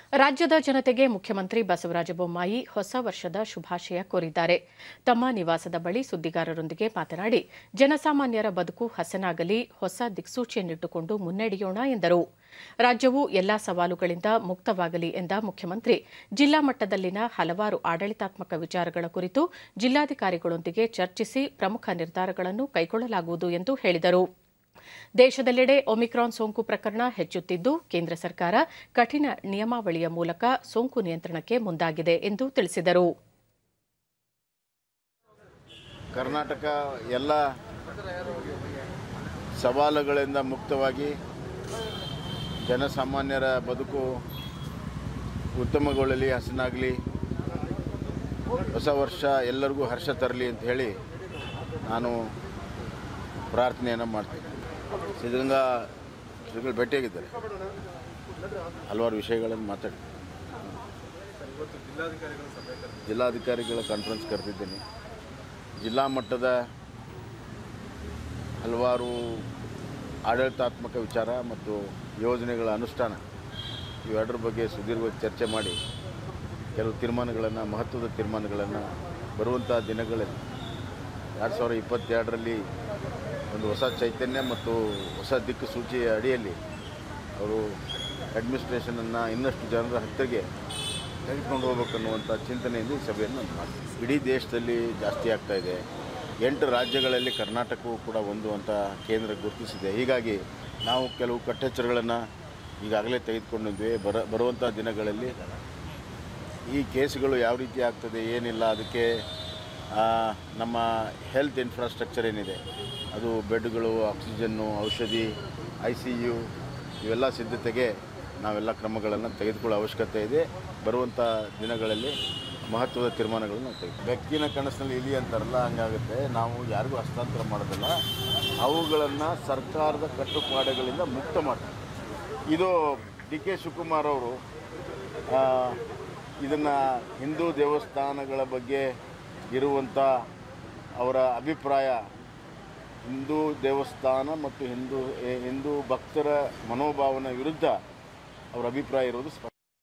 ರಾಜ್ಯದ ಜನತೆಗೆ ಮುಖ್ಯಮಂತ್ರಿ ಬಸವರಾಜ ಬೊಮ್ಮಾಯಿ ಹೊಸ ವರ್ಷದ ಶುಭಾಶಯ ಕೋರಿದ್ದಾರೆ ತಮ್ಮ ನಿವಾಸದ ಬಳಿ ಸುದ್ದಿಗಾರರೊಂದಿಗೆ ಮಾತನಾಡಿ ಜನಸಾಮಾನ್ಯರ ಬದುಕು ಹಸನಾಗಲಿ ಹೊಸ ದಿಕ್ಸೂಚಿಯನ್ನಿಟ್ಟುಕೊಂಡು ಮುನ್ನಡೆಯೋಣ ಎಂದರು ರಾಜ್ಯವು ಎಲ್ಲಾ ಸವಾಲುಗಳಿಂದ ಮುಕ್ತವಾಗಲಿ ಎಂದ ಮುಖ್ಯಮಂತ್ರಿ ಜಿಲ್ಲಾ ಮಟ್ಟದಲ್ಲಿನ ಹಲವಾರು ಆಡಳಿತಾತ್ಮಕ ವಿಚಾರಗಳ ಕುರಿತು ಜಿಲ್ಲಾಧಿಕಾರಿಗಳೊಂದಿಗೆ ಚರ್ಚಿಸಿ ಪ್ರಮುಖ ನಿರ್ಧಾರಗಳನ್ನು ಕೈಗೊಳ್ಳಲಾಗುವುದು ಎಂದು ಹೇಳಿದರು ದೇಶದೆಲ್ಲೆಡೆ ಒಮಿಕ್ರಾನ್ ಸೋಂಕು ಪ್ರಕರಣ ಹೆಚ್ಚುತ್ತಿದ್ದು ಕೇಂದ್ರ ಸರ್ಕಾರ ಕಠಿಣ ನಿಯಮಾವಳಿಯ ಮೂಲಕ ಸೋಂಕು ನಿಯಂತ್ರಣಕ್ಕೆ ಮುಂದಾಗಿದೆ ಎಂದು ತಿಳಿಸಿದರು ಕರ್ನಾಟಕ ಎಲ್ಲ ಸವಾಲುಗಳಿಂದ ಮುಕ್ತವಾಗಿ ಜನಸಾಮಾನ್ಯರ ಬದುಕು ಉತ್ತಮಗೊಳ್ಳಲಿ ಹಸನಾಗಲಿ ಹೊಸ ವರ್ಷ ಎಲ್ಲರಿಗೂ ಹರ್ಷ ತರಲಿ ಅಂತ ಹೇಳಿ ನಾನು ಪ್ರಾರ್ಥನೆಯನ್ನು ಮಾಡ್ತೀನಿ ಸಿದ್ಧಗಂಗಾ ಶ್ರೀಗಳು ಭೇಟಿಯಾಗಿದ್ದಾರೆ ಹಲವಾರು ವಿಷಯಗಳನ್ನು ಮಾತಾಡಿ ಜಿಲ್ಲಾಧಿಕಾರಿಗಳ ಕಾನ್ಫರೆನ್ಸ್ ಕರೆದಿದ್ದೀನಿ ಜಿಲ್ಲಾ ಮಟ್ಟದ ಹಲವಾರು ಆಡಳಿತಾತ್ಮಕ ವಿಚಾರ ಮತ್ತು ಯೋಜನೆಗಳ ಅನುಷ್ಠಾನ ಇವೆರಡರ ಬಗ್ಗೆ ಸುದೀರ್ಘವಾಗಿ ಚರ್ಚೆ ಮಾಡಿ ಕೆಲವು ತೀರ್ಮಾನಗಳನ್ನು ಮಹತ್ವದ ತೀರ್ಮಾನಗಳನ್ನು ಬರುವಂಥ ದಿನಗಳಲ್ಲಿ ಎರಡು ಸಾವಿರದ ಇಪ್ಪತ್ತೆರಡರಲ್ಲಿ ಒಂದು ಹೊಸ ಚೈತನ್ಯ ಮತ್ತು ಹೊಸ ದಿಕ್ಕು ಸೂಚಿಯ ಅಡಿಯಲ್ಲಿ ಅವರು ಅಡ್ಮಿನಿಸ್ಟ್ರೇಷನನ್ನು ಇನ್ನಷ್ಟು ಜನರ ಹತ್ತಿರಗೆ ತೆಗೆದುಕೊಂಡು ಹೋಗ್ಬೇಕನ್ನುವಂಥ ಚಿಂತನೆಯಿಂದ ಈ ಸಭೆಯನ್ನು ನಾನು ಮಾಡ್ತೀನಿ ಇಡೀ ದೇಶದಲ್ಲಿ ಜಾಸ್ತಿ ಆಗ್ತಾ ಇದೆ ಎಂಟು ರಾಜ್ಯಗಳಲ್ಲಿ ಕರ್ನಾಟಕವೂ ಕೂಡ ಒಂದು ಅಂತ ಕೇಂದ್ರ ಗುರುತಿಸಿದೆ ಹೀಗಾಗಿ ನಾವು ಕೆಲವು ಕಟ್ಟೆಚ್ಚರಗಳನ್ನು ಈಗಾಗಲೇ ತೆಗೆದುಕೊಂಡಿದ್ವಿ ಬರ ಬರುವಂಥ ದಿನಗಳಲ್ಲಿ ಈ ಕೇಸ್ಗಳು ಯಾವ ರೀತಿ ಆಗ್ತದೆ ಏನಿಲ್ಲ ಅದಕ್ಕೆ ಆ, ನಮ್ಮ ಹೆಲ್ತ್ ಇನ್ಫ್ರಾಸ್ಟ್ರಕ್ಚರ್ ಏನಿದೆ ಅದು ಬೆಡ್ಗಳು ಆಕ್ಸಿಜನ್ನು ಔಷಧಿ ಐ ಸಿ ಯು ಇವೆಲ್ಲ ಸಿದ್ಧತೆಗೆ ನಾವೆಲ್ಲ ಕ್ರಮಗಳನ್ನು ತೆಗೆದುಕೊಳ್ಳೋ ಅವಶ್ಯಕತೆ ಇದೆ ಬರುವಂಥ ದಿನಗಳಲ್ಲಿ ಮಹತ್ವದ ತೀರ್ಮಾನಗಳನ್ನು ನಾವು ತೆಗೆದು ಬೆಕ್ಕಿನ ಕನಸಿನಲ್ಲಿ ಇಲಿ ಅಂತಾರಲ್ಲ ಹಂಗಾಗುತ್ತೆ ನಾವು ಯಾರಿಗೂ ಹಸ್ತಾಂತರ ಮಾಡೋದಿಲ್ಲ ಅವುಗಳನ್ನು ಸರ್ಕಾರದ ಕಟ್ಟುಪಾಡುಗಳಿಂದ ಮುಕ್ತ ಮಾಡ್ತೀವಿ ಇದು ಡಿ ಕೆ ಶಿವಕುಮಾರ್ ಅವರು ಇದನ್ನು ಹಿಂದೂ ದೇವಸ್ಥಾನಗಳ ಬಗ್ಗೆ ಇರುವಂಥ ಅವರ ಅಭಿಪ್ರಾಯ ಹಿಂದೂ ದೇವಸ್ಥಾನ ಮತ್ತು ಹಿಂದೂ ಎ- ಹಿಂದೂ ಭಕ್ತರ ಮನೋಭಾವನೆ ವಿರುದ್ಧ ಅವರ ಅಭಿಪ್ರಾಯ ಇರೋದು ಸ್ಪಷ್ಟ